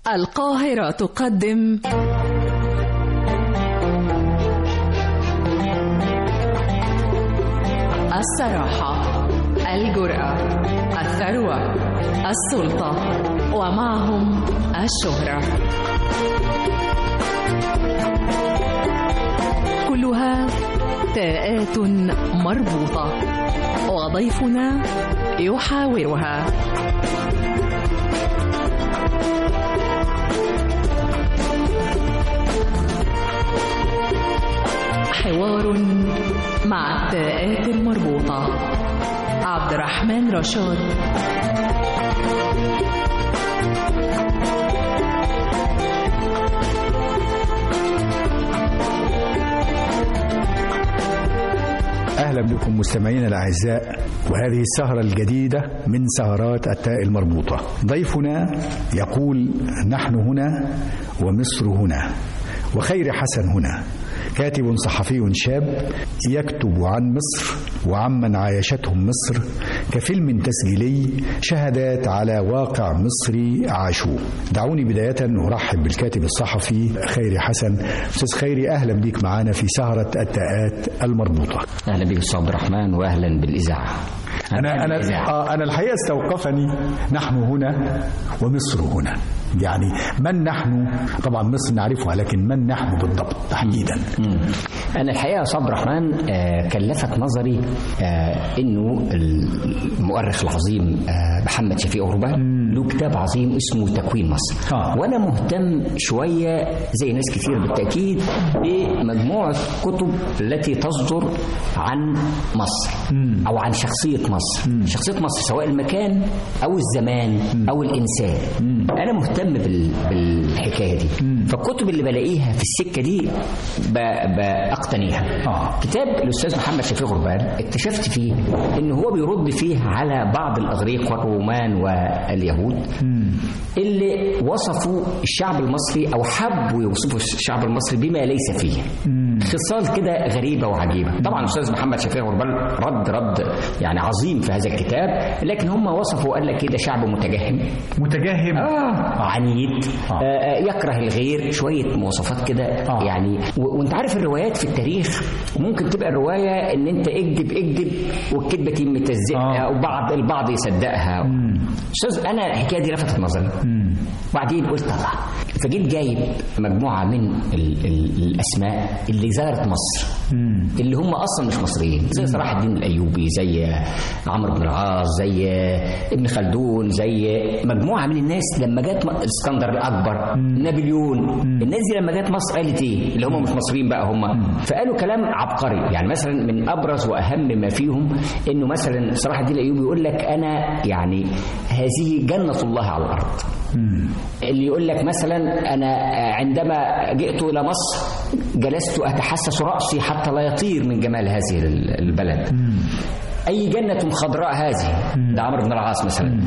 القاهرة تقدم الصراحة الجرأة الثروة السلطة ومعهم الشهرة كلها تاءات مربوطة وضيفنا يحاورها حوار مع التاءات المربوطة عبد الرحمن رشاد أهلا بكم مستمعينا الأعزاء وهذه السهرة الجديدة من سهرات التاء المربوطة ضيفنا يقول نحن هنا ومصر هنا وخير حسن هنا كاتب صحفي شاب يكتب عن مصر وعمن عايشتهم مصر كفيلم تسجيلي شهادات على واقع مصري عاشوه دعوني بداية أرحب بالكاتب الصحفي خيري حسن أستاذ خيري أهلا بك معنا في سهرة التاءات المربوطة اهلا بك استاذ عبد الرحمن واهلا بالاذاعه أنا أنا آه أنا الحقيقة استوقفني نحن هنا ومصر هنا يعني من نحن طبعا مصر نعرفها لكن من نحن بالضبط تحديدا مم. انا الحقيقه يا استاذ عبد الرحمن آه، كان لفت نظري آه، انه المؤرخ العظيم آه، محمد شفيق غربان له كتاب عظيم اسمه تكوين مصر آه. وانا مهتم شويه زي ناس كتير بالتاكيد بمجموعه كتب التي تصدر عن مصر او عن شخصيه مصر شخصيه مصر سواء المكان او الزمان او الانسان انا مهتم بال- بالحكايه دي فالكتب اللي بلاقيها في السكه دي ب- بقتنيها آه. كتاب الاستاذ محمد شفيق غربان اكتشفت فيه ان هو بيرد فيه على بعض الاغريق والرومان واليهود اللي وصفوا الشعب المصري او حبوا يوصفوا الشعب المصري بما ليس فيه خصال كده غريبه وعجيبه طبعا الاستاذ محمد شفيق غربان رد رد يعني عظيم في هذا الكتاب لكن هم وصفوا قال لك كده شعب متجهم متجهم آه عنيد آه. آه. آه يكره الغير شوية مواصفات كده آه. آه. يعني و- وانت عارف الروايات في التاريخ ممكن تبقى الرواية ان انت اكذب اكذب والكذبة تيجي متزقها آه. وبعض البعض يصدقها استاذ انا الحكاية دي لفتت نظري وبعدين قلت الله فجيت جايب مجموعة من ال ال الأسماء اللي زارت مصر اللي هم أصلا مش مصريين زي صلاح الدين الأيوبي زي عمرو بن العاص زي ابن خلدون زي مجموعة من الناس لما جت م- اسكندر الأكبر نابليون الناس دي لما جت مصر قالت إيه اللي هم مش مصريين بقى هم فقالوا كلام عبقري يعني مثلا من أبرز وأهم ما فيهم إنه مثلا صلاح الدين الأيوبي يقول لك أنا يعني هذه جنة الله على الأرض اللي يقول لك مثلا انا عندما جئت الى مصر جلست اتحسس راسي حتى لا يطير من جمال هذه البلد اي جنه خضراء هذه ده عمرو بن العاص مثلا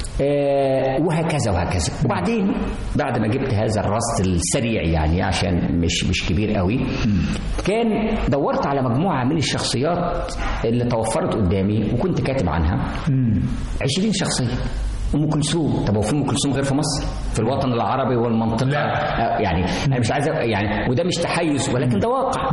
آه، وهكذا وهكذا وبعدين بعد ما جبت هذا الرصد السريع يعني عشان مش مش كبير قوي كان دورت على مجموعه من الشخصيات اللي توفرت قدامي وكنت كاتب عنها 20 شخصيه ام كلثوم طب هو في ام كلثوم غير في مصر في الوطن العربي والمنطقه لا. آه، يعني انا مش عايز أ- يعني وده مش تحيز ولكن ده واقع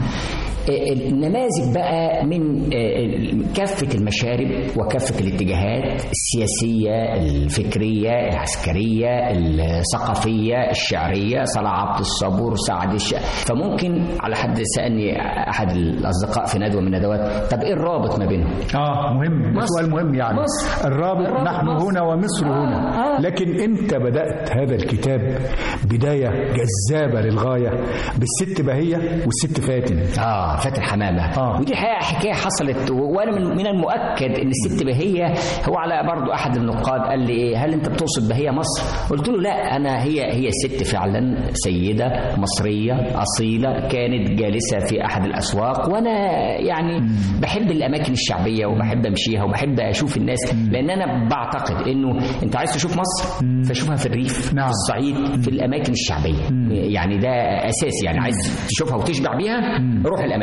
آه، النماذج بقى من آه، كافه المشارب وكافه الاتجاهات السياسيه الفكريه العسكريه الثقافيه الشعريه صلاح عبد الصبور سعد الش... فممكن على حد سالني احد الاصدقاء في ندوه من الندوات طب ايه الرابط ما بينهم؟ اه مهم ده مصر. سؤال مهم يعني مصر. الرابط, الرابط نحن مصر. هنا ومصر آه، هنا آه. لكن انت بدات هذا الكتاب بدايه جذابه للغايه بالست بهيه والست فاتن اه فاتن حمامه آه. ودي حقيقه حكايه حصلت و- وانا من, من المؤكد ان الست بهيه هو على برضو احد النقاد قال لي ايه هل انت بتقصد بهيه مصر؟ قلت له لا انا هي هي ست فعلا سيده مصريه اصيله كانت جالسه في احد الاسواق وانا يعني بحب الاماكن الشعبيه وبحب امشيها وبحب اشوف الناس لان انا بعتقد انه انت عايز تشوف مصر فشوفها في الريف نعم. في الصعيد في الاماكن الشعبيه يعني ده اساسي يعني عايز تشوفها وتشبع بيها روح الاماكن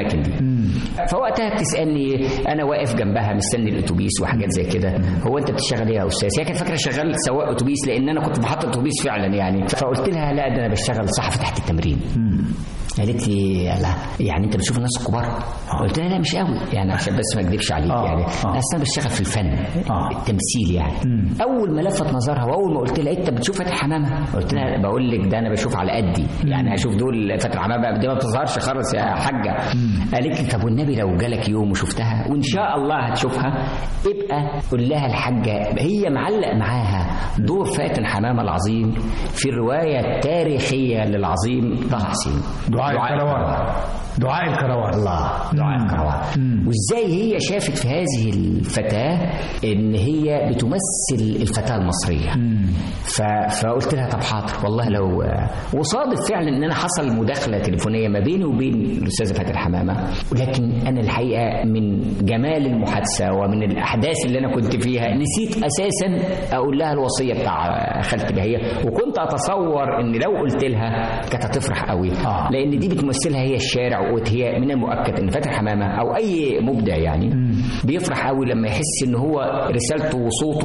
الاماكن دي فوقتها بتسالني انا واقف جنبها مستني الاتوبيس وحاجات زي كده هو انت بتشتغل ايه يا استاذ هي كانت فاكره شغال سواق اتوبيس لان انا كنت محطه اتوبيس فعلا يعني فقلت لها لا ده انا بشتغل صحفي تحت التمرين قالت لي لا يعني انت بتشوف الناس الكبار قلت لها لا مش قوي يعني عشان بس ما اكذبش عليك آه، يعني آه. اصل انا بشتغل في الفن آه. التمثيل يعني اول ما لفت نظرها واول ما قلت لها انت بتشوف فاتن حمامه قلت لها بقول لك ده انا بشوف على قدي يعني هشوف دول فاتن حمامه دي ما بتظهرش خالص يا حاجه قالت لي طب والنبي لو جالك يوم وشفتها وان شاء الله هتشوفها ابقى قول لها الحاجه هي معلق معاها دور فاتن حمامه العظيم في الروايه التاريخيه للعظيم طه حسين دعاء الكروان دعاء الكروان الله دعاء الكروان وازاي هي شافت في هذه الفتاه ان هي بتمثل الفتاه المصريه ف... فقلت لها طب حاضر والله لو وصادف فعلا ان انا حصل مداخله تليفونيه ما بيني وبين الاستاذه فاتن حمامه ولكن انا الحقيقه من جمال المحادثه ومن الاحداث اللي انا كنت فيها نسيت اساسا اقول لها الوصيه بتاع خالتي بهيه وكنت اتصور ان لو قلت لها كانت هتفرح قوي آه. لان دي بتمثلها هي الشارع وهي من المؤكد ان فاتن حمامه او اي مبدع يعني بيفرح قوي لما يحس ان هو رسالته وصوته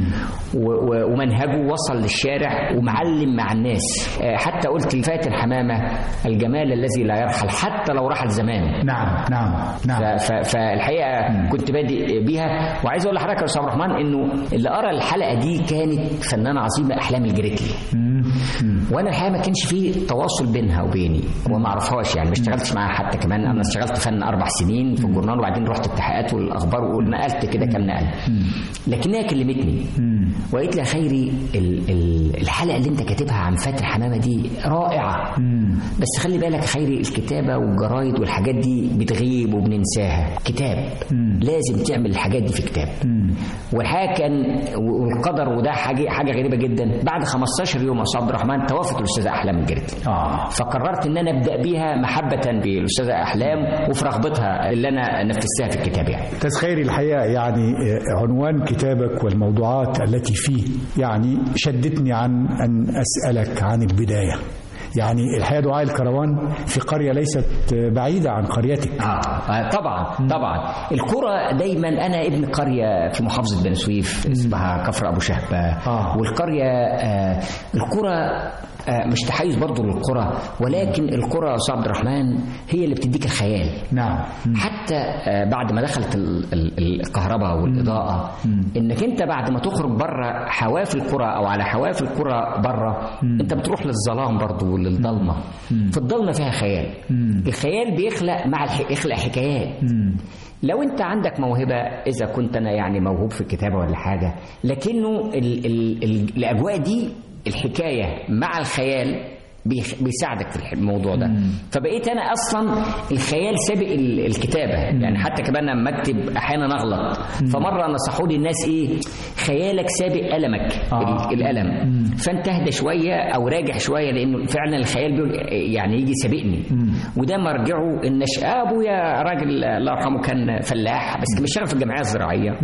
و- و- ومنهجه وصل للشارع ومعلم مع الناس آه، حتى قلت لفاتن حمامه الجمال الذي لا يرحل حتى لو رحل زمان نعم نعم نعم ف- ف- فالحقيقه كنت بادئ بيها وعايز اقول لحضرتك يا استاذ عبد الرحمن انه اللي قرا الحلقه دي كانت فنانه عظيمه احلام الجريتلي وانا الحقيقه ما كانش في تواصل بينها وبيني وما اعرفهاش يعني ما اشتغلتش معاها حتى كمان انا اشتغلت فن اربع سنين في الجورنال وبعدين رحت التحقيقات والاخبار ونقلت كده كام نقل لكنها كلمتني وقالت لي يا خيري ال- ال- الحلقه اللي انت كاتبها عن فاتن حمامه دي رائعه بس خلي بالك يا خيري الكتابه والجرايد والحاجات دي بتغيب وبننساها كتاب لازم تعمل الحاجات دي في كتاب والحقيقه كان والقدر وده حاجه حاجه غريبه جدا بعد 15 يوم يا استاذ عبد الرحمن توفت الاستاذه احلام الجريتلي اه فقررت ان انا ابدا بيها محبه بالاستاذه احلام وفي رغبتها اللي انا نفذتها في الكتاب يعني أستاذ خيري الحقيقة يعني آه، عنوان كتابك والموضوعات التي فيه يعني شدتني عن أن أسألك عن البداية يعني الحقيقة دعاء الكروان في قرية ليست آه، بعيدة عن قريتك آه آه، طبعا طبعا القرى دايما انا ابن قريه في محافظه بني سويف اسمها كفر ابو شهبه آه. والقريه آه القرى آه مش تحيز برضو للقرى ولكن القرى يا استاذ عبد الرحمن هي اللي بتديك الخيال نعم حتى آه، بعد ما دخلت ال- ال- الكهرباء والإضاءة إنك أنت بعد ما تخرج بره حواف القرى أو على حواف القرى بره أنت بتروح للظلام برضو وللضلمة في الضلمة فيها خيال الخيال بيخلق مع الح... يخلق حكايات لو انت عندك موهبه اذا كنت انا يعني موهوب في الكتابه ولا حاجه لكنه ال ال ال الاجواء دي الحكايه مع الخيال بيخ- بيساعدك في الح- الموضوع ده فبقيت انا اصلا الخيال سابق ال- الكتابه يعني حتى كمان لما اكتب احيانا اغلط فمره نصحوني الناس ايه خيالك سابق المك آه. ال- الالم فانت اهدى شويه او راجع شويه لانه فعلا الخيال بيقول يعني يجي سابقني وده مرجعه ان ش- ابويا راجل الله يرحمه كان فلاح بس كان بيشتغل في الجمعيه الزراعيه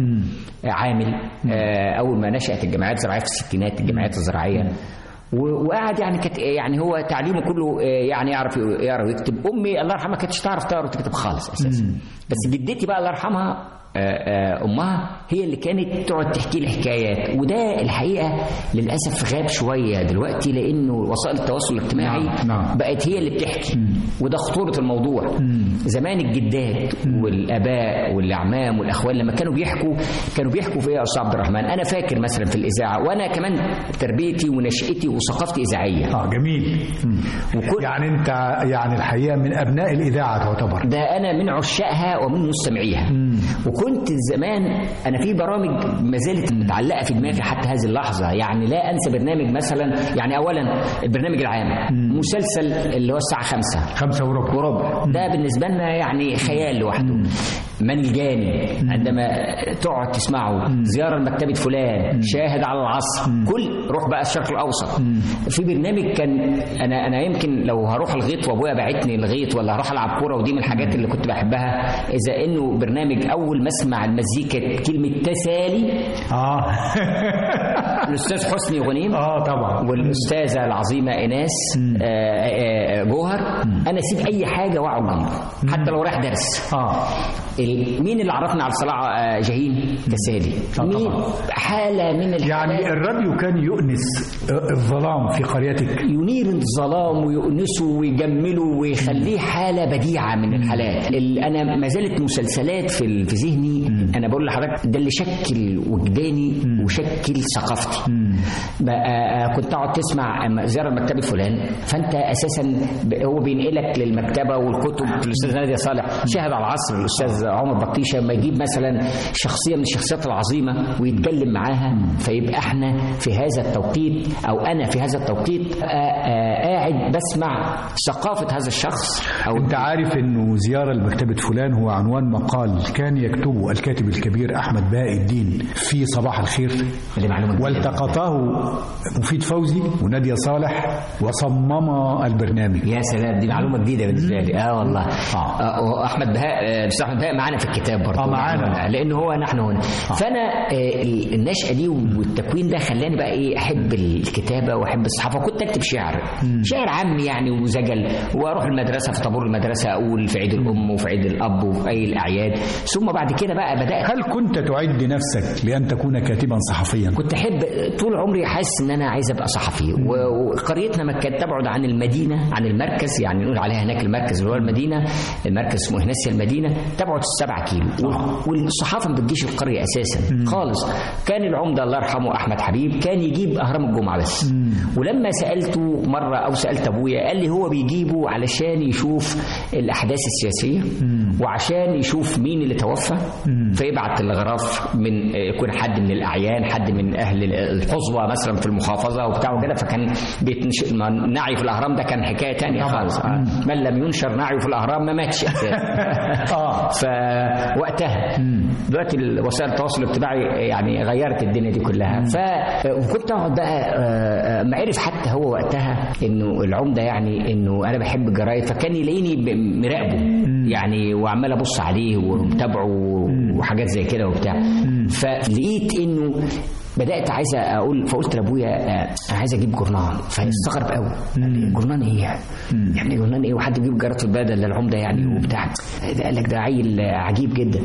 عامل آه، اول ما نشات الجمعيات الزراعيه في الستينات الجمعيات الزراعيه و- وقعد يعني كانت يعني هو تعليمه كله آه، يعني يعرف يقرا ويكتب امي الله يرحمها كانتش تعرف تقرا وتكتب خالص اساسا بس جدتي بقى الله يرحمها آه، آه، امها هي اللي كانت تقعد تحكي لي حكايات وده الحقيقه للاسف غاب شويه دلوقتي لانه وسائل التواصل الاجتماعي نعم، نعم. بقت هي اللي بتحكي وده خطوره الموضوع زمان الجدات والاباء والاعمام والاخوان لما كانوا بيحكوا كانوا بيحكوا في ايه يا استاذ عبد الرحمن انا فاكر مثلا في الاذاعه وانا كمان تربيتي ونشاتي وثقافتي اذاعيه اه جميل وكل يعني انت يعني الحقيقه من ابناء الاذاعه تعتبر ده انا من عشاقها ومن مستمعيها وكنت زمان انا في برامج ما زالت متعلقه في دماغي حتى هذه اللحظه يعني لا انسى برنامج مثلا يعني اولا البرنامج العام مسلسل اللي هو الساعه 5 خمسة وربع وربع ده بالنسبة لنا يعني خيال لوحده من الجاني عندما تقعد تسمعه زيارة لمكتبة فلان شاهد على العصر كل روح بقى الشرق الأوسط في برنامج كان أنا أنا يمكن لو هروح الغيط وأبويا بعتني الغيط ولا هروح ألعب كورة ودي من الحاجات اللي كنت بحبها إذا إنه برنامج أول لما اسمع المزيكا كلمه تسالي اه الاستاذ حسني غنيم اه طبعا والاستاذه العظيمه ايناس آه، آه، آه، جوهر انا اسيب اي حاجه واقعد جنبه حتى لو رايح درس اه ال- مين اللي عرفنا على صلاح آه، جاهين تسالي آه، مين طبعا. حاله من الحالات يعني الراديو كان يؤنس الظلام في قريتك ينير الظلام ويؤنسه ويجمله ويخليه حاله بديعه من الحالات ال- انا ما زالت مسلسلات في ال- في ذهني انا بقول لحضرتك ده اللي شكل وجداني وشكل ثقافتي بقى آه، كنت اقعد تسمع أما زياره مكتبه فلان فانت اساسا ب- هو بينقلك للمكتبه والكتب الاستاذ ناديه صالح شاهد على العصر الاستاذ عمر بطيشه ما يجيب مثلا شخصيه من الشخصيات العظيمه ويتكلم معاها فيبقى احنا في هذا التوقيت او انا في هذا التوقيت آه، آه، قاعد بسمع ثقافه هذا الشخص او انت عارف انه زياره لمكتبه فلان هو عنوان مقال كان يكتبه الكاتب الكبير احمد باقي الدين في صباح الخير دي معلومه جديدة. والتقطاه مفيد فوزي وناديه صالح وصمما البرنامج يا سلام دي معلومه جديده بالنسبه لي اه والله آه. آه. احمد بهاء آه، الاستاذ احمد بهاء معانا في الكتاب برضه آه، معانا. لان هو نحن هنا فانا آه، ال- النشأه دي والتكوين ده خلاني بقى ايه احب الكتابه واحب الصحافه كنت اكتب شعر شعر عامي يعني وزجل واروح المدرسه في طابور المدرسه اقول في عيد الام وفي عيد الاب وفي اي الاعياد ثم بعد كده بقى بدات هل كنت تعد نفسك لان تكون كاتبا صحفيا كنت احب طول عمري حاسس ان انا عايز ابقى صحفي و- وقريتنا ما كانت تبعد عن المدينه عن المركز يعني نقول عليها هناك المركز اللي هو المدينه المركز اسمه هناسيا المدينه تبعد السبعة كيلو وال- والصحافه ما بتجيش القريه اساسا خالص كان العمده الله يرحمه احمد حبيب كان يجيب اهرام الجمعه بس ولما سالته مره او سالت ابويا قال لي هو بيجيبه علشان يشوف الاحداث السياسيه وعشان يشوف مين اللي توفى فيبعت الغراف من يكون حد من الاعيان حد من اهل الحظوه مثلا في المحافظه وبتاع وكده فكان بيتنش... ما نعي في الاهرام ده كان حكايه تانية خالص آه. من لم ينشر نعي في الاهرام ما ماتش اه فوقتها دلوقتي وسائل التواصل الاجتماعي يعني غيرت الدنيا دي كلها ف وكنت اقعد بقى آه، ما عرف حتى هو وقتها انه العمده يعني انه انا بحب الجرايد فكان يلاقيني ب- مراقبه يعني وعمال ابص عليه ومتابعه وحاجات زي كده وبتاع فلقيت انه بدات عايز اقول فقلت لابويا آه، انا عايز اجيب جورنان فاستغرب قوي قال لي جورنان ايه يعني؟ يعني جورنان ايه وحد بيجيب جرات البلد الا العمده يعني وبتاع ده قال لك ده عيل عجيب جدا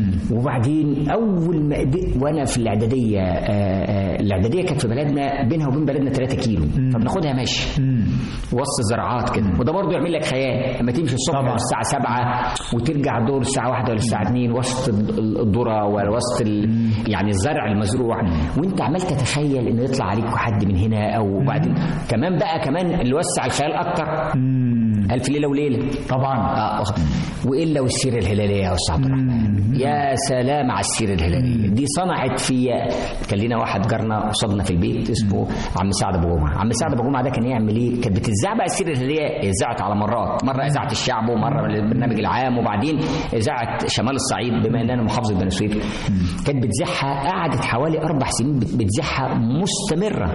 وبعدين اول ما قد- وانا في الاعداديه آه، آه، الاعداديه كانت في بلدنا بينها وبين بلدنا 3 كيلو فبناخدها ماشي وسط الزراعات كده وده برضه يعمل لك خيال لما تمشي الصبح طبعا. الساعه 7 وترجع الدور الساعه 1 ولا الساعه 2 وسط ال- الذره ولا وسط ال... يعني الزرع المزروع وانت عمال تتخيل انه يطلع عليك حد من هنا او بعدين كمان بقى كمان اللي وسع الخيال اكتر الف ليله وليله طبعا اه واخد- والا والسيره الهلاليه يا استاذ عبد الرحمن يا سلام على السيره الهلاليه دي صنعت في كان لنا واحد جارنا قصادنا في البيت اسمه عم سعد ابو جمعه عم سعد ابو جمعه ده كان يعمل ايه كانت بتذاع بقى السيره الهلاليه اذاعت على مرات مره اذاعه الشعب ومره البرنامج العام وبعدين اذاعه شمال الصعيد بما ان انا محافظه بني سويف كانت بتذاعها قعدت حوالي اربع سنين بت- بتذاعها مستمره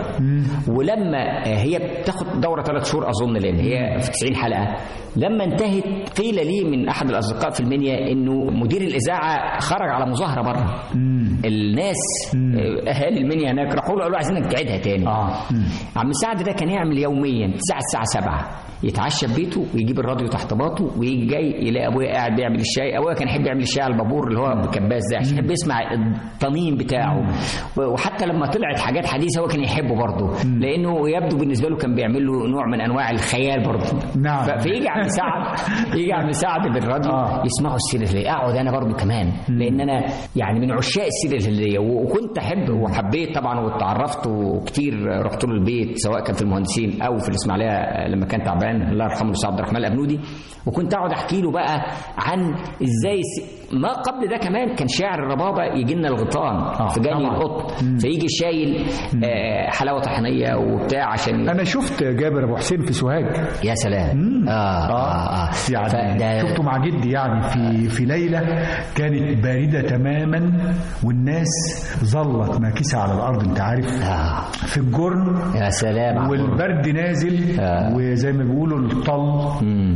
ولما هي بتاخد دوره ثلاث شهور اظن لان هي في 90 حلقه لما انتهت قيل لي من احد الاصدقاء في المنيا انه مدير الاذاعه خرج على مظاهره بره الناس آه، اهالي المنيا هناك راحوا له قالوا عايزينك تعيدها تاني اه عم سعد ده كان يعمل يوميا تسعة الساعة 7 يتعشى في بيته ويجيب الراديو تحت باطه ويجي جاي يلاقي ابويا قاعد بيعمل الشاي ابويا كان يحب يعمل الشاي على البابور اللي هو بكباس ده عشان يحب يسمع الطنين بتاعه وحتى لما طلعت حاجات حديثه هو كان يحبه برضه لانه يبدو بالنسبه له كان بيعمل له نوع من انواع الخيال برضه نعم. ف- فيجي عم سعد يجي عم سعد بالراديو آه. يسمعوا السيره الهلاليه اقعد انا برضو كمان لان انا يعني من عشاق السيره الهلاليه و- وكنت احب وحبيت طبعا واتعرفت وكتير رحت له البيت سواء كان في المهندسين او في الاسماعيليه لما كان تعبان الله يرحمه الاستاذ عبد الرحمن الابنودي وكنت اقعد احكي له بقى عن ازاي س- ما قبل ده كمان كان شاعر الربابه يجي لنا الغيطان آه، في جاني طبعا. القطن فيجي شايل آه، حلاوه طحينيه وبتاع عشان انا شفت جابر ابو حسين في سوهاج يا سلام اه اه اه يعني فده- شفته مع جدي يعني في في ليله كانت بارده تماما والناس ظلت ماكسه على الارض انت عارف آه. في الجرن يا سلام على الغرب. والبرد نازل آه. وزي ما بيقولوا الطل مم.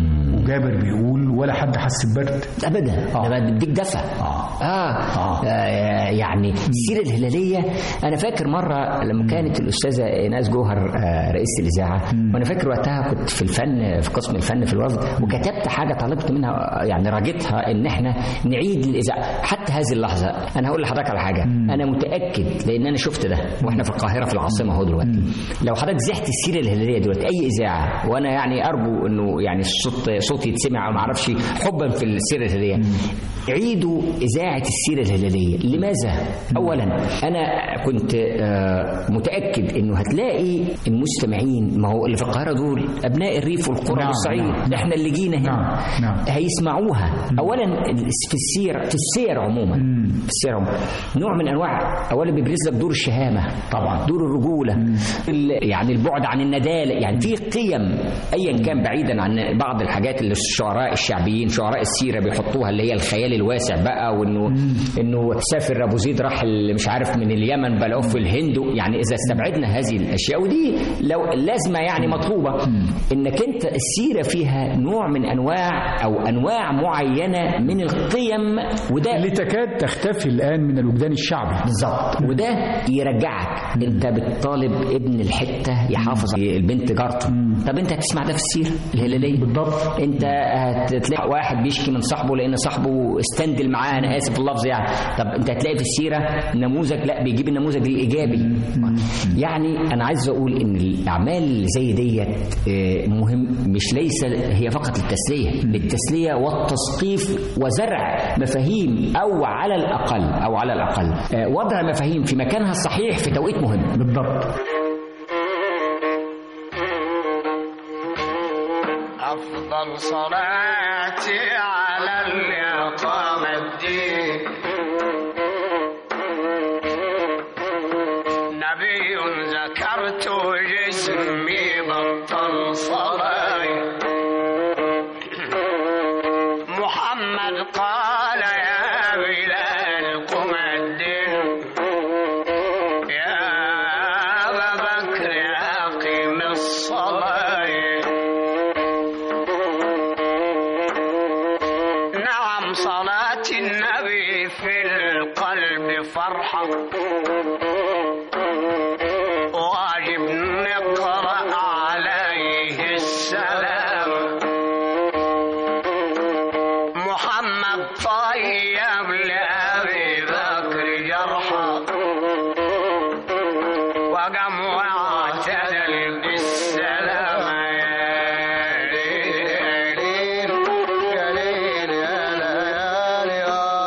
جابر بيقول ولا حد حس ببرد ابدا آه. ده بيديك دفى آه. آه. آه. آه يعني السيره الهلاليه انا فاكر مره لما كانت الاستاذه ايناس جوهر آه رئيسه الاذاعه وانا فاكر وقتها كنت في الفن في قسم الفن في الوفد وكتبت حاجه طلبت منها آه، يعني راجتها ان احنا نعيد الاذاعه حتى هذه اللحظه انا هقول لحضرتك على حاجه انا متاكد لان انا شفت ده واحنا في القاهره في العاصمه اهو دلوقتي لو حضرتك زحت السيره الهلاليه دلوقتي اي اذاعه وانا يعني ارجو انه يعني الصوت صوتي يتسمع او ما اعرفش حبا في السيره الهلاليه عيدوا اذاعه السيره الهلاليه لماذا اولا انا كنت آه، متاكد انه هتلاقي المستمعين ما هو اللي في القاهره دول ابناء الريف والقرى نعم، والصعيد نعم، احنا اللي جينا هنا نعم، نعم. هيسمعوها اولا في السير في السير عموما في السير عموما نوع من انواع اولا بيبرز لك دور الشهامه طبعا. دور الرجوله ال- يعني البعد عن الندالة يعني في قيم ايا كان بعيدا عن بعض الحاجات اللي الشعراء الشعبيين شعراء السيره بيحطوها اللي هي الخيال الواسع بقى وانه انه سافر ابو زيد راح ال- مش عارف من اليمن بلعوه في الهند يعني اذا استبعدنا هذه الاشياء ودي لو لازمه يعني مطلوبه انك انت السيره فيها نوع من انواع او انواع معينه من القيم وده اللي تكاد تختفي الان من الوجدان الشعبي بالظبط وده يرجعك انت بتطالب ابن الحته يحافظ على البنت جارته طب انت هتسمع ده في السيره الهلاليه بالضبط. انت هتلاقي واحد بيشكي من صاحبه لان صاحبه استندل معاه انا اسف في اللفظ يعني طب انت هتلاقي في السيره نموذج لا بيجيب النموذج الايجابي يعني انا عايز اقول ان الاعمال اللي زي ديت اه، مهم مش ليس هي فقط للتسليه للتسليه والتثقيف وزرع مفاهيم او على الاقل او على الاقل اه، وضع مفاهيم في مكانها الصحيح في توقيت مهم بالضبط أفضل صلاتي على اللي أقام الدين نبي ذكرت جسمي بطل صلاة محمد قال يا بلال قم الدين يا أبا بكر أقم الصلاة نعم صلاة النبي في القلب فرحة واجب نقرأ عليه السلام محمد طيب لأبي بكر جرحا وقام واعتدل بالسلام يا ليل يا ليل يا ليالي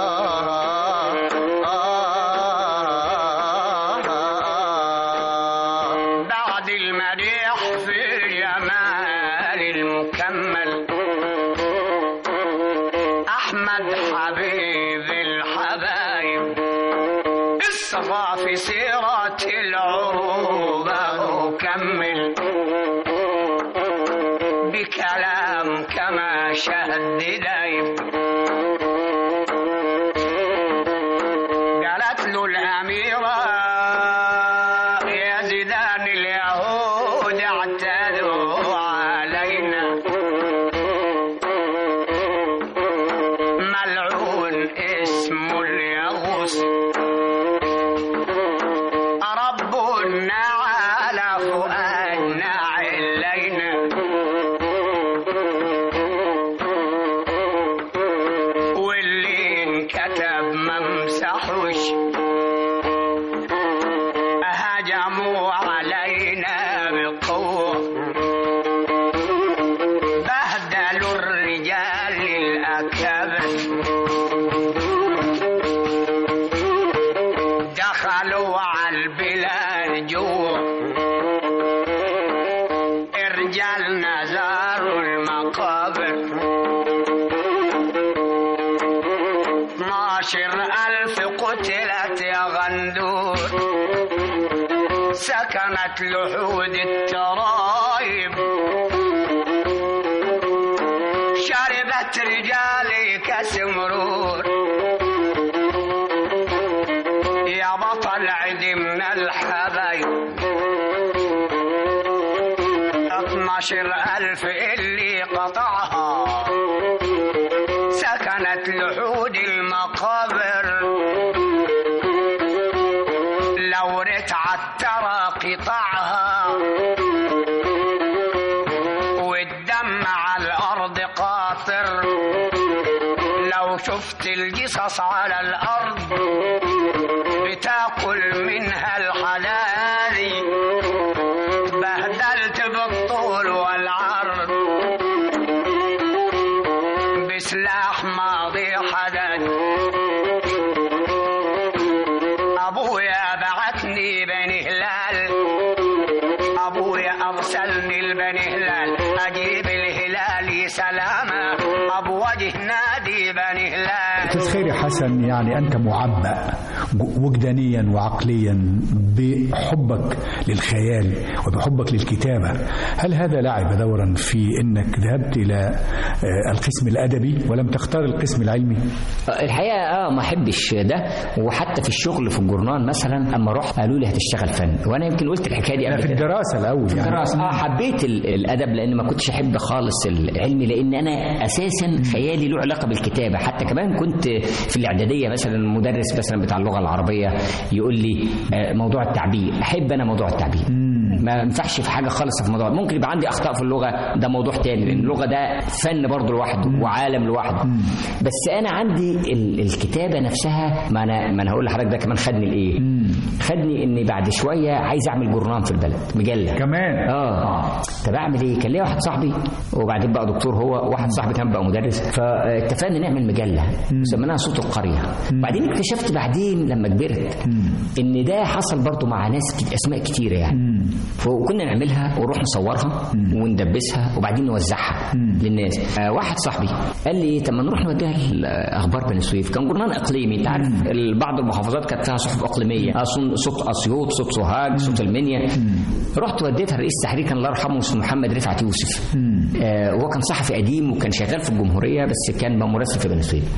آه. بعد المديح في الجمال المكمل أحمد حبيب الحبايب الصفا في سيرة العروبة أكمل بكلام كما شهد دايب قالت له الأميرة يا زيدان اليهود اعتدوا علينا ملعون اسمه اليغوص ربنا على فؤادنا علينا واللي انكتب ما مسحوش هجموا علينا بقوة بهدلوا الرجال الأكابر دخلوا على البلاد جوا الرجال نزاروا المقابر 12 ألف قتلت يا غندور سكنت لحود الترايب شربت رجالي كاس مرور يا بطل عدي من الحبايب اتناشر ألف اللي قطعها سكنت لحود المقابر لو رتعت ترى قطعها والدم على الأرض قاطر لو شفت الجصص على الأرض بتاكل منها الحلالي بهدلت بالطول والعرض بسلاح ماضي حدد ابويا بعتني بني هلال ابويا ارسلني لبني هلال اجيب الهلال سلامه ابو وجه نادي بني هلال أستاذ خيري حسن يعني أنت معبأ وجدانيا وعقليا بحبك للخيال وبحبك للكتابة هل هذا لعب دورا في أنك ذهبت إلى آه، القسم الأدبي ولم تختار القسم العلمي الحقيقه اه ما احبش ده وحتى في الشغل في الجورنال مثلا اما رحت قالوا لي هتشتغل فن وانا يمكن قلت الحكايه دي لا قبل في كده الدراسة الأول يعني دراسة اه حبيت ال- الادب لان ما كنتش احب خالص العلم لان انا اساسا خيالي له علاقه بالكتابه حتى كمان كنت في الاعداديه مثلا المدرس مثلا بتاع اللغه العربيه يقول لي آه، موضوع التعبير احب انا موضوع التعبير ما ينفعش في حاجه خالص في الموضوع ممكن يبقى عندي اخطاء في اللغه ده موضوع تاني لان اللغه ده فن برضه لوحده وعالم لوحده بس انا عندي ال- الكتابه نفسها ما انا ما انا هقول لحضرتك ده كمان خدني لايه خدني اني بعد شويه عايز اعمل جورنان في البلد مجله كمان اه طب اعمل ايه كان ليا واحد صاحبي وبعدين بقى دكتور هو واحد صاحبي كان بقى مدرس فاتفقنا نعمل مجله سميناها صوت القريه بعدين اكتشفت بعدين لما كبرت ان ده حصل برضو مع ناس كت- اسماء كتيره يعني فكنا نعملها ونروح نصورها وندبسها وبعدين نوزعها للناس آه واحد صاحبي قال لي طب ما نروح نوديها لاخبار بني سويف كان جورنال اقليمي انت عارف ال- بعض المحافظات كانت فيها صحف اقليميه آه، صن- صوت اسيوط صوت سوهاج صوت المنيا رحت وديتها رئيس تحرير كان الله يرحمه اسمه محمد رفعت يوسف آه هو كان صحفي قديم وكان شغال في الجمهوريه بس كان بقى مراسل في بني سويف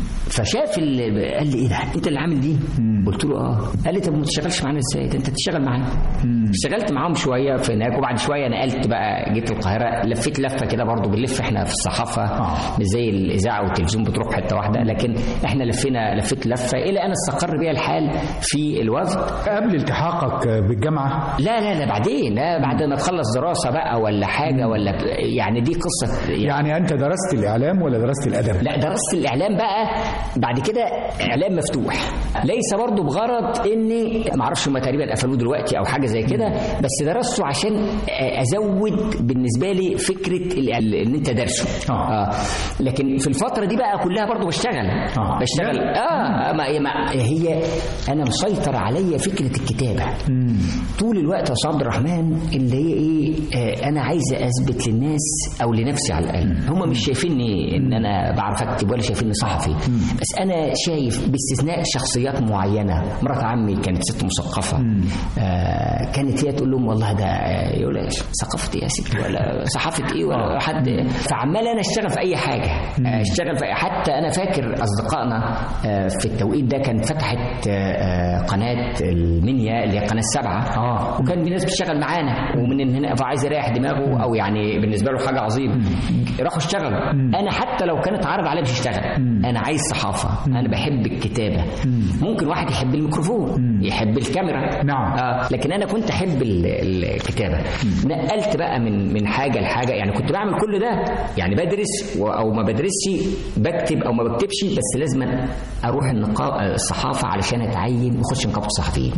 فشاف ال- قال لي ايه ده انت اللي عامل دي قلت له اه قال لي طب ما تشتغلش معانا ازاي ده انت تشتغل معانا اشتغلت معاهم شويه في هناك وبعد شويه نقلت بقى جيت القاهره لفيت لفه كده برضو بنلف احنا في الصحافه مش زي الاذاعه والتلفزيون بتروح حته واحده لكن احنا لفينا لفيت لفه الى ان استقر بيا الحال في الوفد قبل التحاقك بالجامعة لا لا لا بعدين لا بعد ما تخلص دراسه بقى ولا حاجه ولا ب- يعني دي قصه يعني يعني أنت درست الإعلام ولا درست الأدب لا درست الاعلام بقى بعد كده اعلام مفتوح ليس برضه بغرض اني ما اعرفش هم تقريبا قفلوه دلوقتي او حاجه زي كده بس درسته عشان ازود بالنسبه لي فكره ال- ان انت دارسه آه. آه. لكن في الفتره دي بقى كلها برضه بشتغل آه. بشتغل اه ما ما هي انا مسيطر عليا فكره الكتابه طول الوقت يا استاذ عبد الرحمن اللي هي ايه آه انا عايز اثبت للناس او لنفسي على الاقل هم مش شايفيني ان انا بعرف اكتب ولا شايفيني صحفي بس انا شايف باستثناء شخصيات معينه مرات عمي كانت ست مثقفه آه كانت هي تقول لهم والله ده آه، يقول لها ثقافه ايه يا ستي ولا صحافه ايه ولا حد فعمال انا اشتغل في اي حاجه آه، اشتغل في حتى انا فاكر اصدقائنا آه، في التوقيت ده كانت فتحت آه، آه، قناه المنيا اللي هي قناه سبعه آه. وكان في ناس بتشتغل معانا ومن هنا فعايز يريح دماغه او يعني بالنسبه له حاجه عظيمه راحوا اشتغلوا انا حتى لو كانت عرض عليا مش هشتغل انا عايز صحافه انا بحب الكتابه ممكن واحد يحب الميكروفون يحب الكاميرا نعم. آه لكن انا كنت احب ال- الكتابه نقلت بقى من من حاجه لحاجه يعني كنت بعمل كل ده يعني بدرس و- او ما بدرسش بكتب او ما بكتبش بس لازم اروح النقا... الصحافه علشان اتعين واخش نقابه الصحفيين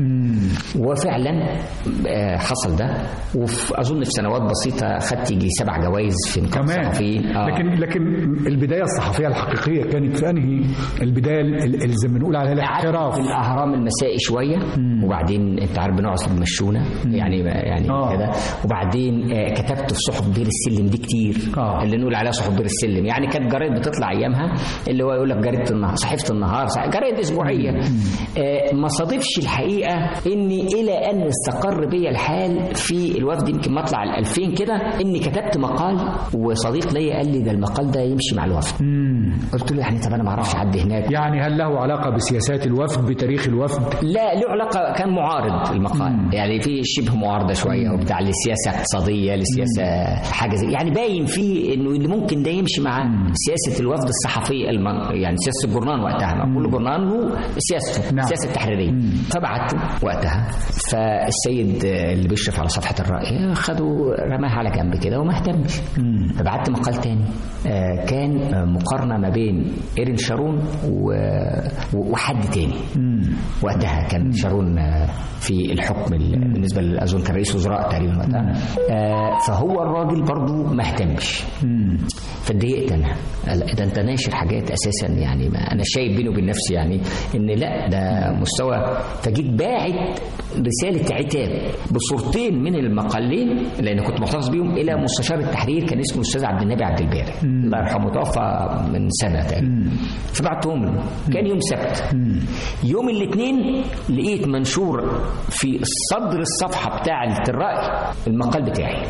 وفعلا آه، حصل ده واظن في سنوات بسيطه خدت يجي سبع جوائز في نقابه كمان الصحفيين آه. لكن لكن البدايه الصحفيه الحقيقيه كانت في انهي البدايه ال- ال- اللي زي ما بنقول عليها قعدت الاحتراف في الاهرام المسائي شويه وبعدين انت عارف بنقعد بيمشونا يعني يعني آه. كده وبعدين آه، كتبت في صحف بير السلم دي كتير آه. اللي نقول عليها صحف بير السلم يعني كانت جرايد بتطلع ايامها اللي هو يقول لك جريده النهار صحيفه النهار صح- جرايد اسبوعيه آه، ما صادفش الحقيقه اني الى ان استقر بي الحال في الوفد يمكن مطلع 2000 كده اني كتبت مقال وصديق ليا قال لي ده المقال ده يمشي مع الوفد قلت له يعني طب انا ما اعرفش حد هناك يعني هل له علاقة بسياسات الوفد بتاريخ الوفد لا له علاقه كان معارض المقال مم. يعني في شبه معارضه شويه وبتاع للسياسه اقتصاديه للسياسه حاجه زي يعني باين فيه انه اللي ممكن ده يمشي مع سياسه الوفد الصحفي الم... يعني سياسه الجورنال وقتها ما كل جورنال له سياسته نعم. السياسه التحريريه فبعت وقتها فالسيد اللي بيشرف على صفحه الراي خدوا رماها على جنب كده وما اهتمش فبعت مقال تاني آه، كان آه، مقارنه ما بين ايرين شارون و... و- وحد تاني وقتها كان شارون آه، في الحكم ال- بالنسبه لاظن كان رئيس وزراء تقريبا وقتها آه، فهو الراجل برضو ما اهتمش فاتضايقت انا لا، ده انت ناشر حاجات اساسا يعني ما انا شايف بيني وبين نفسي يعني ان لا ده مستوى فجيت باعت رساله عتاب بصورتين من المقالين لان كنت محتفظ بيهم الى مستشار التحرير كان اسمه الاستاذ عبد النبي عبد الباري الله يرحمه توفى من سنه تقريبا فبعتهم له كان يوم سبت يوم الاثنين لقيت منشور في صدر الصفحه بتاعه الراي المقال بتاعي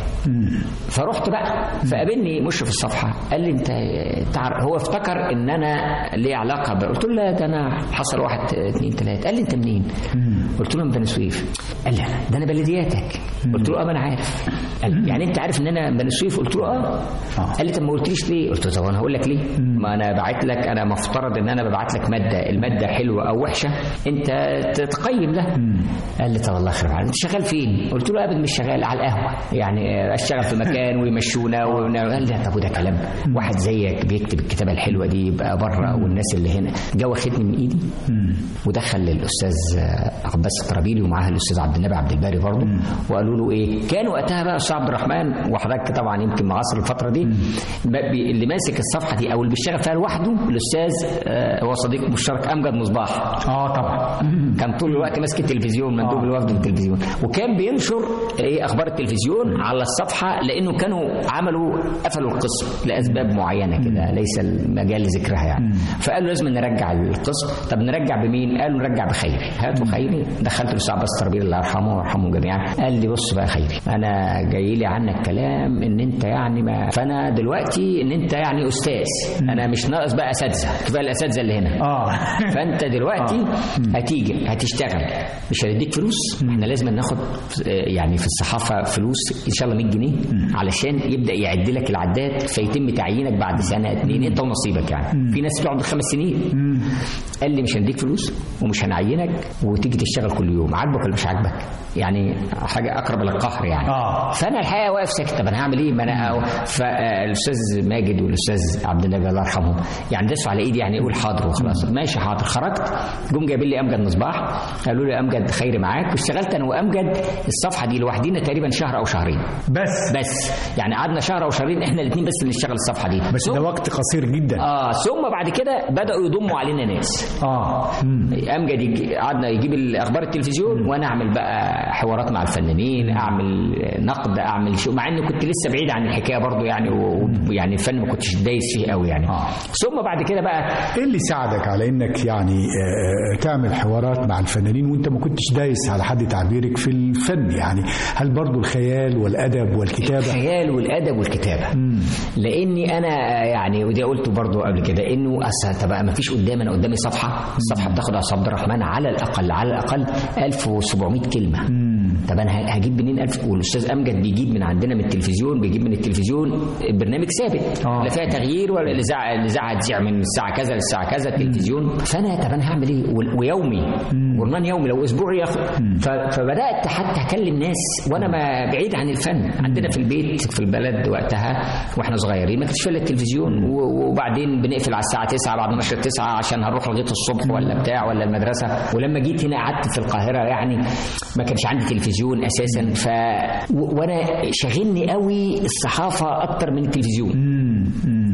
فرحت بقى فقابلني مشرف الصفحه قال لي انت تعرف هو افتكر ان انا لي علاقه ب... قلت له لا ده انا حصل واحد اثنين ثلاثه قال لي انت منين؟ قلت له من بني سويف قال لي ده انا بلدياتك قلت له اه ما انا عارف قال لي يعني انت عارف ان انا من بني سويف قلت له اه قال لي طب ما قلتليش ليه؟ قلت له طب انا هقول لك ليه؟ ما انا بعت لك انا مفترض ان انا ببعت لك ماده الماده حلوه او وحشه انت تتقيم ده قال لي طب الله يخرب عليك انت شغال فين؟ قلت له ابدا مش شغال على القهوه يعني اشتغل في مكان ويمشونا ون- قال لي طب وده كلام واحد زيك بيكتب الكتابه الحلوه دي يبقى بره والناس اللي هنا جه واخدني من ايدي ودخل الاستاذ عباس الطرابيلي ومعاه الاستاذ عبد النبي عبد الباري برضه وقالوا له ايه كان وقتها بقى الاستاذ عبد الرحمن وحضرتك طبعا يمكن معاصر الفتره دي ب- بي- اللي ماسك الصفحه دي او اللي بيشتغل فيها لوحده الاستاذ آه، هو صديق مشترك امجد مصباح اه طبعا كان طول الوقت ماسك التلفزيون مندوب الوفد في التلفزيون وكان بينشر ايه اخبار التلفزيون على الصفحه لانه كانوا عملوا قفلوا القسم لاسباب معينه كده ليس المجال لذكرها يعني فقالوا لازم نرجع القسم طب نرجع بمين قالوا نرجع بخيري هاتوا خيري دخلت الاستاذ عباس التربيل الله يرحمه ويرحمهم جميعا قال لي بص بقى خيري انا جاي لي عنك كلام ان انت يعني ما فانا دلوقتي ان انت يعني استاذ انا مش ناقص بقى اساتذه كفايه الاساتذه اللي هنا اه فانت دلوقتي هتيجي هتشتغل مش هنديك فلوس احنا لازم ناخد آه، يعني في الصحافه فلوس ان شاء الله 100 جنيه علشان يبدا يعد لك العداد فيتم تعيينك بعد سنه اتنين انت ونصيبك يعني في ناس بتقعد خمس سنين قال لي مش هنديك فلوس ومش هنعينك وتيجي تشتغل كل يوم عاجبك ولا مش عاجبك يعني حاجه اقرب للقهر يعني آه. فانا الحقيقه واقف ساكت طب انا هعمل ايه ما انا فالاستاذ ماجد والاستاذ عبد النبي الله يرحمه يعني داسوا على ايدي يعني يقول حاضر وخلاص ماشي حاضر خرجت جم جايبين لي امجد مصباح قالوا لي امجد خير معاك واشتغلت انا وامجد الصفحه دي لوحدينا تقريبا شهر او شهرين بس بس يعني قعدنا شهر او شهرين احنا الاثنين بس اللي نشتغل الصفحه دي بس ده وقت قصير جدا اه ثم بعد كده بداوا يضموا علينا ناس اه مم. امجد يجي- قعدنا يجيب الاخبار التلفزيون وانا اعمل بقى حوارات مع الفنانين اعمل نقد اعمل شو مع اني كنت لسه بعيد عن الحكايه برضو يعني و- ويعني الفن ما كنتش دايس فيه قوي يعني آه. ثم بعد كده بقى ايه اللي ساعدك على انك يعني آه، آه، تعمل حوارات مع الفنانين وانت ما كنتش دايس على حد تعبيرك في الفن يعني هل برضو الخيال والادب والكتابه الخيال والادب والكتابه لاني انا يعني ودي قلته برضو قبل كده انه اصل طب ما فيش قدامي انا قدامي صفحه الصفحه بتاخد على عبد الرحمن على الاقل على الاقل 1700 كلمه طب انا ه- هجيب منين 1000 والاستاذ امجد بيجيب من عندنا من التلفزيون بيجيب من التلفزيون برنامج ثابت آه. لا فيها تغيير ولا الاذاعه الاذاعه هتذيع من الساعه كذا للساعه كذا التلفزيون فانا طب انا هعمل ايه وال- ويومي برنامج يومي لو اسبوعي ياخد ف- فبدات حتى اكلم ناس وانا ما بعيد عن الفن عندنا في البيت في البلد وقتها واحنا صغيرين ما كانش فيه الا التلفزيون و- وبعدين بنقفل على الساعه 9 بعد ما نشر 9 عشان هنروح لغايه الصبح ولا بتاع ولا المدرسه ولما جيت هنا قعدت في القاهره يعني ما كانش عندي تلفزيون اساسا ف و- وانا شاغلني قوي الصحافه اكتر من التلفزيون